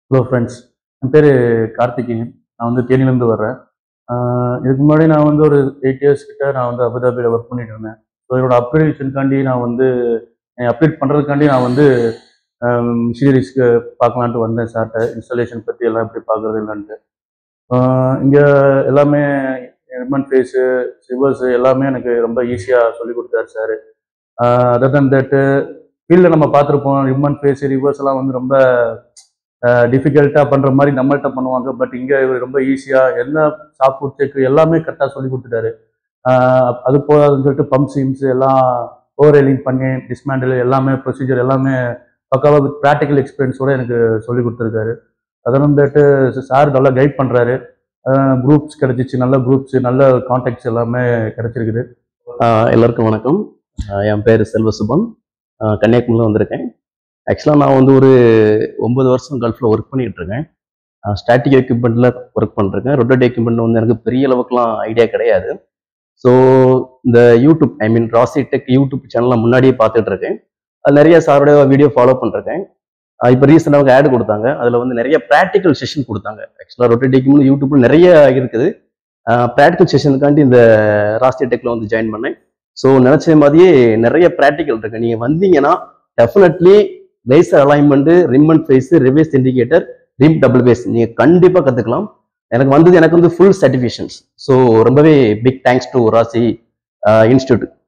hello friends என் பேர் கார்த்திகேயன் நான் வந்து தேனியிலேருந்து வர்றேன் ஆஹ் இதுக்கு முன்னாடி நான் வந்து ஒரு எயிட் இயர்ஸ் கிட்ட நான் வந்து அபுதாபியில் ஒர்க் பண்ணிட்டு இருந்தேன் ஸோ என்னோட அப்கிரேஷனுக்காண்டி நான் வந்து அப்டேட் பண்ணுறதுக்காண்டி நான் வந்து மிஷினரிஸ்க்கு பார்க்கலான்ட்டு வந்தேன் சார்ட்ட இன்ஸ்டாலேஷன் பற்றி எல்லாம் எப்படி பார்க்குறது இல்லைன்ட்டு இங்கே எல்லாமே ரிமன் ஃபேஸு சிவர்ஸு எல்லாமே எனக்கு ரொம்ப ஈஸியாக சொல்லி கொடுத்தாரு சார் அதர் தன் தட்டு ஃபீல்டில் நம்ம பார்த்துருப்போம் ரிமன் ஃபேஸ் ரிவர்ஸ் எல்லாம் வந்து ரொம்ப டிஃபிகல்ட்டாக பண்ணுற மாதிரி நம்மள்ட்ட பண்ணுவாங்க பட் இங்கே இவர் ரொம்ப ஈஸியாக என்ன சாஃப்ட்வுட் செக் எல்லாமே கரெக்டாக சொல்லி கொடுத்துட்டாரு ஆஹ் அது போதாதுன்னு சொல்லிட்டு பம்ப் சிம்ஸ் எல்லாம் ஓவர் எலிங் பண்ணி டிஸ்மேண்டில் எல்லாமே ப்ரொசீஜர் எல்லாமே பக்காவாக வித் ப்ராக்டிக்கல் எக்ஸ்பீரியன்ஸோட எனக்கு சொல்லி கொடுத்துருக்காரு அதெல்லாம் வந்துட்டு சார் நல்லா கைட் பண்ணுறாரு குரூப்ஸ் கிடைச்சிச்சு நல்ல குரூப்ஸ் நல்ல கான்டாக்ட்ஸ் எல்லாமே கிடைச்சிருக்குது ஆஹ் எல்லாருக்கும் வணக்கம் ஆஹ் என் பேர் செல்வசுபன் ஆஹ் கன்னியாகுமரியில் வந்திருக்கேன் ஆக்சுவலாக நான் வந்து ஒரு ஒன்பது வருஷம் கல்ஃபில் ஒர்க் பண்ணிட்டு இருக்கேன் ஸ்டாட்டிக் எக்யூப்மெண்ட்டில் ஒர்க் பண்ணிருக்கேன் ரொட்டேட் எக்யூப்மெண்ட் வந்து எனக்கு பெரிய அளவுக்குலாம் ஐடியா கிடையாது ஸோ இந்த யூடியூப் ஐ மீன் ராசி டெக் யூடியூப் சேனலில் முன்னாடியே பார்த்துட்டு இருக்கேன் அது நிறைய சாரோட வீடியோ ஃபாலோ பண்ணிருக்கேன் இப்போ ரீசெண்டாக ஆட் கொடுத்தாங்க அதில் வந்து நிறைய ப்ராக்டிக்கல் செஷன் கொடுத்தாங்க ஆக்சுவலாக ரொட்டேட் எக்யூப்மெண்ட் யூடியூப்ல நிறைய இருக்குது ப்ராக்டிக்கல் செஷனுக்காண்டி இந்த ராசி டெக்கில் வந்து ஜாயின் பண்ணேன் ஸோ நினைச்ச மாதிரியே நிறைய ப்ராக்டிக்கல் இருக்கு நீங்க வந்தீங்கன்னா definitely laser alignment rim and face reverse indicator rim double face நீங்க கண்டிப்பா கத்துக்கலாம் எனக்கு வந்தது எனக்கு வந்து ஃபுல் சர்டிஃபிகேஷன்ஸ் ஸோ ரொம்பவே big thanks to Rasi institute